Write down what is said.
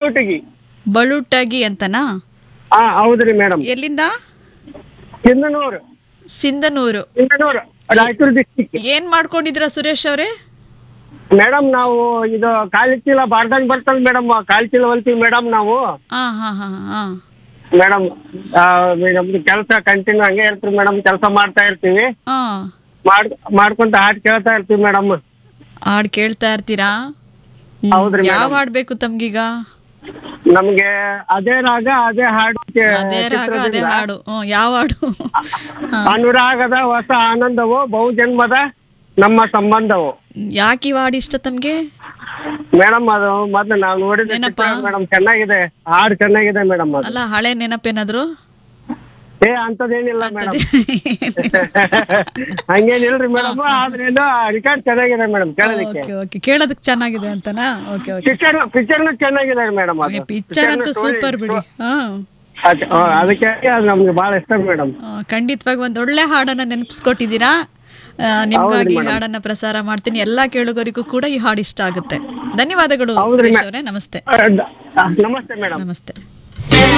ಬಳುಟಗಿ ಬಳುಟಗಿ ಅಂತನಾ ಹಾ ಹೌದ್ರಿ ಮೇಡಮ್ ಎಲ್ಲಿಂದ ಸಿಂಧನೂರು ಸಿಂಧನೂರು ಸಿಂಧನೂರು ರಾಯಚೂರು ಡಿಸ್ಟಿಕ್ ಏನ್ ಮಾಡ್ಕೊಂಡಿದ್ದೀರಾ ಸುರೇಶ್ ಅವರೇ ಮೇಡಮ್ ನಾವು ಇದು ಕಾಲಿ ಚೀಲ ಬಾರ್ದಂಗ್ ಬರ್ತದ ಮೇಡಮ್ ಕಾಲಿ ಚೀಲ ಹೊಲ್ತೀವಿ ಮೇಡಮ್ ನಾವು ಹಾ ಹಾ ಹಾ ಹಾ ಮೇಡಮ್ ನಮ್ದು ಕೆಲಸ ಕಂಟಿನ್ಯೂ ಹಂಗೆ ಇರ್ತೀವಿ ಮೇಡಮ್ ಕೆಲಸ ಮಾಡ್ತಾ ಇರ್ತೀವಿ ಹಾ ಮಾಡ್ ಮಾಡ್ಕೊಂತ ಹಾಡ್ ಕೇಳ್ತಾ ಇರ್ತೀವಿ ಮೇಡಮ್ ಹಾಡ್ ಕೇಳ್ತಾ ಇರ್ತೀರಾ ಹ್ಮ್. ಹೌದ್ರಿ ಯಾವ madam. ಹಾಡ್ ಬೇಕು ತಮ್ಗೀಗ ನಮ್ಗೆ ಅದೇ ರಾಗ ಅದೇ ಹಾಡು ಚೆ- ಅದೇ ರಾಗ ಅದೇ ಚಿತ್ರದಿಂದ ಹಾಡು ಹ್ಮ್, ಯಾವ ಹಾಡು ಹಾ. ಅನುರಾಗದ ಹೊಸ ಆನಂದವು ಬಹುಜನ್ಮದ ನಮ್ಮ ಸಂಬಂಧವು ಯಾಕೆ ಈ ಹಾಡು ಇಷ್ಟ ತಮ್ಗೆ ಮೇಡಮ್ ಅದು ಮೊದ್ಲು ನಾವು ನೋಡಿದ ನೆನಪಾ? ಮೇಡಮ್ ಚೆನ್ನಾಗಿದೆ ಹಾಡು ಚೆನ್ನಾಗಿದೆ ಮೇಡಮ್ ಅದು ಅಲ್ಲ ಹಳೆ ನೆನಪೇನಾದ್ರು ಏ ಅಂತದೇನಿಲ್ಲ ಮೇಡಮ್ ಹಂಗೇನಿಲ್ರಿ ಮೇಡಮ್ ಆದ್ರೇನು ರಿಕಾರ್ಡ್ ಚೆನ್ನಾಗಿದೆ ಮೇಡಮ್ ಕೇಳೋದಕ್ಕೆ ಓಕೆ ಓಕೆ ಕೇಳೋದಕ್ ಚೆನ್ನಾಗಿದೆ ಅಂತನಾ ಓಕೆ ಓಕೆ ಪಿಕ್ಚರ್ ಪಿಕ್ಚರ್ ಚೆನ್ನಾಗಿದೆ ಮೇಡಮ್ ಅದು ಪಿಕ್ಚರ್ ಅಂತೂ ಸೂಪರ್ ಬಿಡಿ ಹಾ ಅದ್- ಆ, ಅದಕ್ಕೆ ಅದು ನಮ್ಗೆ ಬಹಳ ಇಷ್ಟ ಮೇಡಮ್ ಆ, ಖಂಡಿತವಾಗಿ ಒಂದ್ ಒಳ್ಳೆ ಹಾಡನ್ನ ನೆನಪಿಸ್ಕೊಟ್ಟಿದ್ದೀರಾ ಆ, ನಿಮ್ಗಾಗಿ ಈ ಹಾಡನ್ನ ಪ್ರಸಾರ ಮಾಡ್ತೀನಿ ಎಲ್ಲಾ ಕೇಳುಗರಿಗೂ ಕೂಡ ಈ ಹಾಡು ಇಷ್ಟ ಆಗುತ್ತೆ ಧನ್ಯವಾದಗಳು ಸುರೇಶ್ ಅವರೇ ನಮಸ್ತೆ ನಮಸ್ತೆ ಮೇಡಮ್ ನಮಸ್ತೆ